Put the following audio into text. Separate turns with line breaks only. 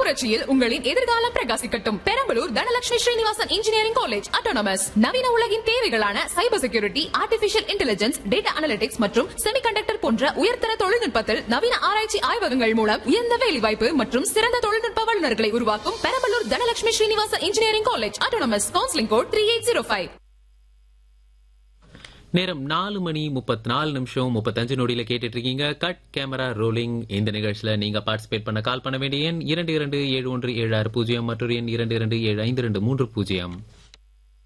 புரட்சியில் உங்களின் எதிர்காலம் பிரகாசிக்கட்டும் Perambalur Dhanalakshmi Srinivasan engineering college autonomous நவீன உலகின் தேவைகளான cyber security artificial intelligence data analytics மற்றும் செமிகண்டக்டர் போன்ற உயர்தர தொழில்நுட்பத்தில் நவீன ஆராய்ச்சி ஆய்வகங்கள் மூலம் உயர்ந்த வேலைவாய்ப்பு மற்றும் சிறந்த தொழில்நுட்ப வல்லுநர்களை உருவாக்கும் Perambalur Dhanalakshmi Srinivasan engineering college autonomous counselling code three eight zero five
நேரம் நாலு மணி முப்பத்தி நாலு நிமிஷம் முப்பத்தஞ்சு நொடியில கேட்டுட்டு இருக்கீங்க கட் கேமரா ரோலிங் இந்த நிகழ்ச்சியில நீங்க பார்ட்டிசிபேட் பண்ண கால் பண்ண வேண்டிய எண் இரண்டு இரண்டு ஏழு ஒன்று ஏழு ஆறு பூஜ்ஜியம் மற்றும் எண் இரண்டு இரண்டு ஏழு ஐந்து ரெண்டு மூன்று பூஜ்ஜியம்